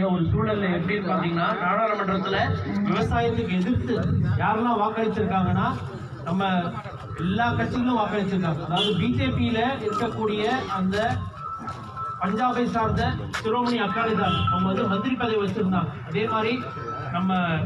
இருக்கக்கூடிய ஒரு சூழல்ல எப்படி பாத்தீங்கன்னா நாடாளுமன்றத்துல விவசாயத்துக்கு எதிர்த்து யாரெல்லாம் வாக்களிச்சிருக்காங்கன்னா நம்ம எல்லா கட்சிகளும் வாக்களிச்சிருக்காங்க அதாவது பிஜேபியில இருக்கக்கூடிய அந்த பஞ்சாபை சார்ந்த சிரோமணி அகாலிதாஸ் அவங்க வந்து மந்திரி பதவி வச்சிருந்தாங்க அதே மாதிரி நம்ம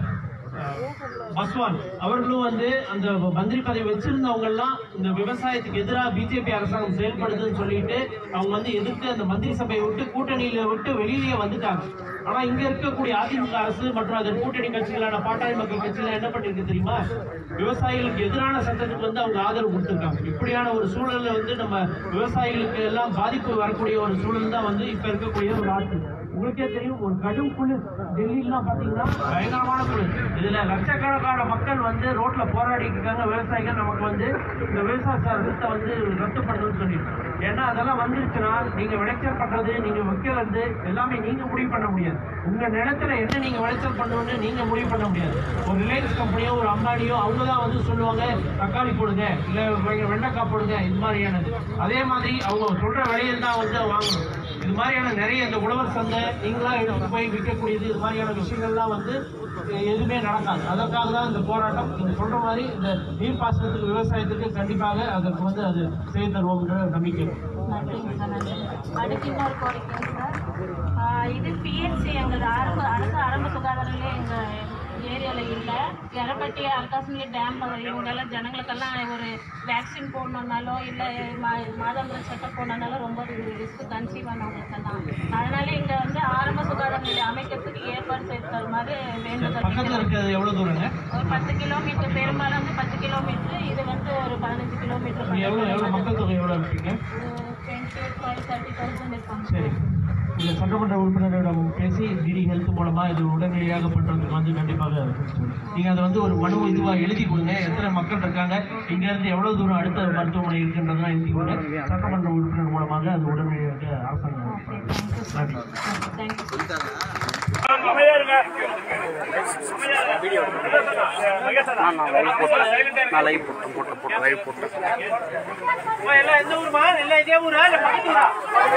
அஹ், பஸ்வான் அவர்களும் வந்து அந்த மந்திரி பதவி வச்சிருந்தவங்க எல்லாம் இந்த விவசாயத்துக்கு எதிராக பிஜேபி அரசாங்கம் செயல்படுதுன்னு சொல்லிட்டு அவங்க வந்து எதிர்த்து அந்த மந்திரி சபையை விட்டு கூட்டணியில விட்டு வெளியிலேயே வந்துட்டாங்க ஆனா இங்க இருக்கக்கூடிய அதிமுக அரசு மற்றும் அதன் கூட்டணி கட்சிகளான பாட்டாளி மக்கள் கட்சிகள் என்ன பண்ணிருக்கு தெரியுமா விவசாயிகளுக்கு எதிரான சட்டத்துக்கு வந்து அவங்க ஆதரவு கொடுத்திருக்காங்க இப்படியான ஒரு சூழல்ல வந்து நம்ம விவசாயிகளுக்கு எல்லாம் பாதிப்பு வரக்கூடிய ஒரு சூழல் தான் வந்து இப்ப இருக்கக்கூடிய ஒரு ஆட்சி உங்களுக்கே தெரியும் ஒரு கடும் குளிர் டெல்லிலாம் பாத்தீங்கன்னா பயங்கரமான குளிர் இதுல லட்சக்கணக்கான மக்கள் வந்து ரோட்ல போராடிட்டு இருக்காங்க விவசாயிகள் நமக்கு வந்து இந்த விவசாய சட்டத்தை வந்து ரத்து பண்ணணும்னு சொல்லிட்டு ஏன்னா அதெல்லாம் வந்துருச்சுன்னா நீங்க விளைச்சல் பண்றது நீங்க வைக்கிறது எல்லாமே நீங்க முடிவு பண்ண முடியாது உங்க நிலத்துல என்ன நீங்க விளைச்சல் பண்ணணும்னு நீங்க முடிவு பண்ண முடியாது ஒரு ரிலையன்ஸ் கம்பெனியோ ஒரு அம்பானியோ அவங்க தான் வந்து சொல்லுவாங்க தக்காளி போடுங்க இல்ல வெ- வெண்டைக்காய் போடுங்க இது மாதிரியானது அதே மாதிரி அவங்க சொல்ற விலையில் தான் வந்து வாங்கணும் இது மாதிரியான நிறைய இந்த உழவர் சந்தை நீங்களா எடுத்து போய் விற்கக்கூடியது இது மாதிரியான விஷயங்கள்லாம் வந்து அஹ், எதுவுமே நடக்காது அதற்காக தான் இந்த போராட்டம் நீங்க சொல்ற மாதிரி இந்த நீர்ப்பாசனத்துக்கு விவசாயத்துக்கு கண்டிப்பாக அதற்கு வந்து அது செய்து தருவோம்ன்ற நம்பிக்கை இருக்கு. நன்றிங்க சார் நன்றி அடுத்து இன்னொரு கோரிக்கை சார் ஆஹ் இது பிஎன்சி எங்கள் ஆரம்ப அரசு ஆரம்ப சுகாதார நிலையம் எங்கள் ஏரியாவில் இல்லை எரப்பட்டி அல்காசுமலி டேம் இவங்கெல்லாம் ஜனங்களுக்கெல்லாம் ஒரு வேக்சின் போடணுன்னாலும் இல்லை மா மாதாந்திர செக்கப் போடணுன்னாலும் ரொம்ப ரிஸ்க் கன்சீவ் ஆனவங்களுக்கெல்லாம் அதனால இங்கே வந்து ஆரம்ப சுகாதார நிலையம் அமைக்கிறதுக்கு ஏற்பாடு செய்து தருமாறு பக்கத்துல வேண்டுதல் இருக்கிறது எவ்வளவு தூரங்க ஒரு பத்து கிலோமீட்டர் பெரும்பாலும் வந்து பத்து கிலோமீட்டர் இது வந்து ஒரு பதினஞ்சு கிலோமீட்டர் நீங்க எவ்வளவு எவ்வளவு மக்கள் தொகை எவ்வளவு இருக்கீங்க டுவெண்ட்டி ஃபைவ் தேர்ட்டி தௌசண்ட் இருப்பாங்க சரி இந்த சட்டமன்ற உறுப்பினரிடம் பேசி டிடி ஹெல்த் மூலமா இது உடனடியாக பண்றதுக்கு வந்து கண்டிப்பாக நீங்க அதை வந்து ஒரு மனு இதுவா எழுதி கொடுங்க எத்தனை மக்கள் இருக்காங்க இங்க இருந்து எவ்வளவு தூரம் அடுத்த மருத்துவமனை இருக்குன்றதெல்லாம் எழுதி கொடுங்க சட்டமன்ற உறுப்பினர் மூலமாக அது உடனடியாக அரசாங்கம் நன்றி தேங்க்யூ நான் லைவ் போட்டேன் போட்டேன் போட்டேன் லைவ் போட்டேன் எல்லாம் எந்த ஊருமா இல்லை இதே ஊரா இல்லை பக்கத்து ஊரா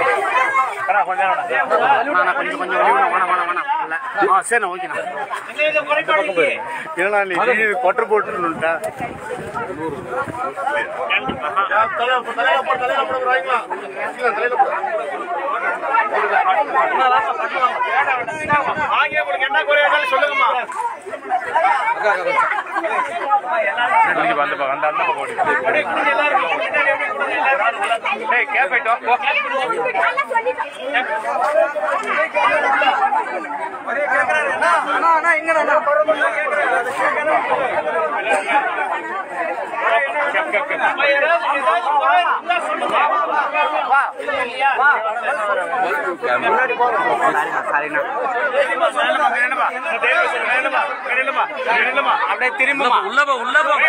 நான் கொஞ்சம் கொஞ்சம் வெளியே வேணாம் வேணாம் வேணாம் வேணாம் இல்லை ஆ சரிண்ணா ஓகேண்ணா எங்க இந்த குறைபாடு இல்லையே. என்னண்ணா நீ திடீர்னு கொட்டர் போட்டுருந்துட்டா வாங்கி உங்களுக்கு என்ன குறை இருந்தாலும் சொல்லுங்கம்மா அந்த பக்கம் அந்த அந்த பக்கம் ஓடி அப்படியே கொடுங்க எல்லாருக்கும். பின்னாடி அப்படியே கொடுங்க எல்லாருக்கும். ஏய் கேப் ஆயிட்டோம் அம்மா, யாராவது ஏதாவது குறை இருந்தா சொல்லுங்க. இல்லையா? சரிண்ணா அப்படியே திரும்ப உள்ள போ உள்ள போ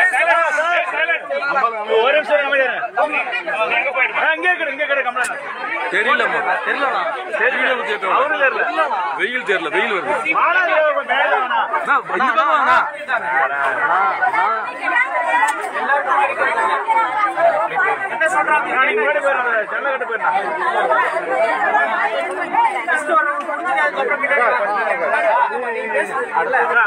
ஒரு நிமிஷம் அமைதியா இரு. ஆ, இங்கே இருக்கட்டும், இங்கே இருக்கட்டும், கம்ப்ளைண்ட். தெரியலம்மா தெரியலண்ணா தெரியல அவரு தெரியல. வெயில் தெரியல வெயில் வருது வாடா, இங்க கொஞ்சம் மேல வாடா. அண்ணா, இந்த பக்கம் வாங்கண்ணா என்ன சொல்றாங்க நீங்க முன்னாடி போயிடுங்க ஜன்னல் கட்டு First வரணும், புரிஞ்சுக்க, அதுக்கப்புறம் பின்னாடி வாங்க. நீ பேசு. அண்ணா.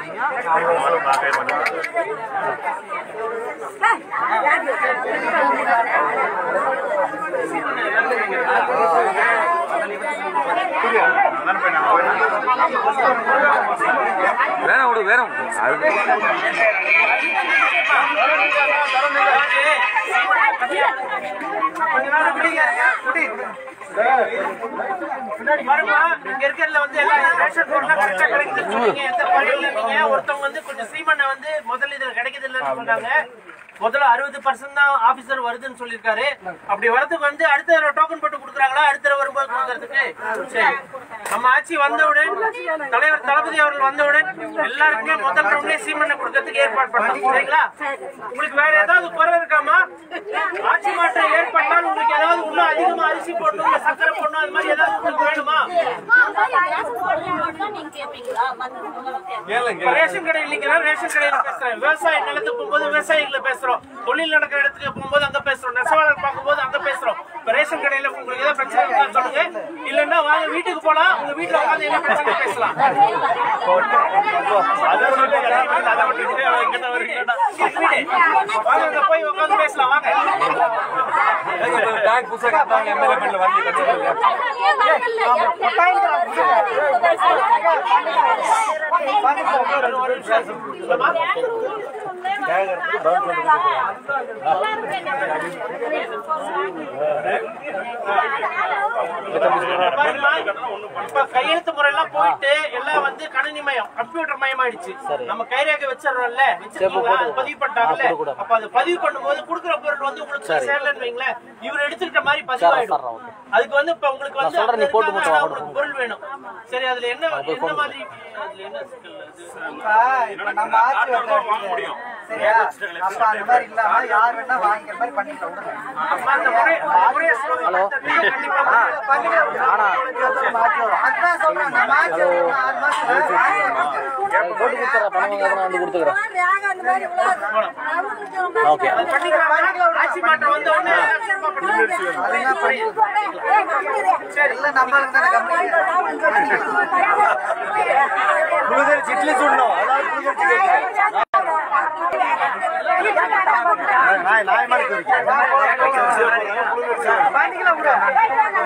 வேணாம் விடு வேணாம் அது கொஞ்ச நேரம் பிடிங்க. பிடி. பின்னாடி பாருமா இங்க இருக்கிறதுல வந்து எல்லாம் ரேஷன் பொருள்லாம் கரெக்டா கிடைக்குதுன்னு சொன்னீங்க எந்த பழையில நீங்க ஒருத்தவங்க வந்து கொஞ்சம் சீமண்ணை வந்து முதல்ல இதுல கிடைக்குது இல்லைன்னு சொன்னாங்க முதல்ல அறுபது பர்சன்ட் தான் ஆபீசர் வருதுன்னு சொல்லியிருக்காரு அப்படி வரதுக்கு வந்து அடுத்த தடவை டோக்கன் போட்டு கொடுக்குறாங்களா அடுத்த தடவை வரும்போது கொடுக்கறதுக்கு சரி நம்ம ஆட்சி வந்தவுடன் தலைவர் தளபதி அவர்கள் வந்தவுடன் எல்லாருக்குமே முதல் ரவுண்ட்லயே சீமண்ணை கொடுக்கறதுக்கு ஏற்பாடு பண்ணலாம் சரிங்களா உங்களுக்கு வேற ஏதாவது குறை இருக்காமா ஆட்சி மாற்றம் ஏற்பட்டால் உங்களுக்கு ஏதாவது இன்னும் அதிகமா அரிசி போடணும் இல்ல சக்கரை போடணும் அது மாதிரி ஏதாவது உங்களுக்கு வேணுமா இப்ப ரேஷன் கடை இல்லைங்களா ரேஷன் கடையில பேசுறேன் விவசாய நிலத்துக்கு போகும்போது விவசாயிகளை பேசுறேன் பேசுறோம் தொழில் நடக்கிற இடத்துக்கு போகும்போது அங்க பேசுறோம் நெசவாளர் பார்க்கும்போது அங்க பேசுறோம் இப்ப ரேஷன் கடையில உங்களுக்கு ஏதாவது பிரச்சனை இருக்கா சொல்லுங்க இல்லன்னா வாங்க வீட்டுக்கு போலாம் உங்க வீட்டுல உட்காந்து என்ன பிரச்சனை பேசலாம் அதை சொல்லி அதை விட்டுட்டு அவன் இங்க தான் வருவீங்கடா. வாங்க அங்க போய் உட்காந்து பேசலாம் வாங்க டேங்க் புதுசா கட்டாங்க எம்எல்ஏ பண்ணல வந்து பாருங்களா, இப்ப கையெழுத்து முறையெல்லாம் போயிட்டு எல்லாம் வந்து கணினி மயம் கம்ப்யூட்டர் மயமாயிடுச்சு நம்ம கைரேகை வச்சிடறோம்ல வச்சிருக்கீங்களா அது பதிவு பண்ணிட்டாங்கல்ல அப்ப அது பதிவு பண்ணும்போது குடுக்குற பொருள் வந்து உங்களுக்கு சேரலன்னு வைங்களேன் இவர் எடுத்துக்கிட்ட மாதிரி பதிவாயிடும் அதுக்கு வந்து இப்ப உங்களுக்கு வந்து அப்ப இருக்காங்க, ஆனா உங்களுக்கு பொருள் வேணும் சரி அதுல என்ன என்ன மாதிரி அதுல என்ன சிக்கல் அது? இப்ப நம்ம ஆட்சி வந்து சரியா அப்ப அந்த மாதிரி இல்லாம யார் வேணா வாங்கிக்கிற மாதிரி பண்ணிக்கலாம் விடுங்க அப்ப அந்த முறை அந்த முறையை சொல்லுங்க. கண்டிப்பா மாற்றி வரும். அதான் சொல்றேன் நம்ம ஆட்சி வந்து ஆறு மாசம் போட்டு கொடுத்துறா பணம் வாங்க வந்து கொடுத்துக்கிறேன் ஓகே அது பண்ணிக்கலாம் ஆட்சி மாற்றம் வந்த உடனே சும்மா பண்ணுங்க. எல்லாம் நம்மளுக்கு தானே கம்பெனி புழுதல் சிட்லி சுடணும் அதாவது புழுதல் சிட்லி பண்ணிக்கலாம் விடு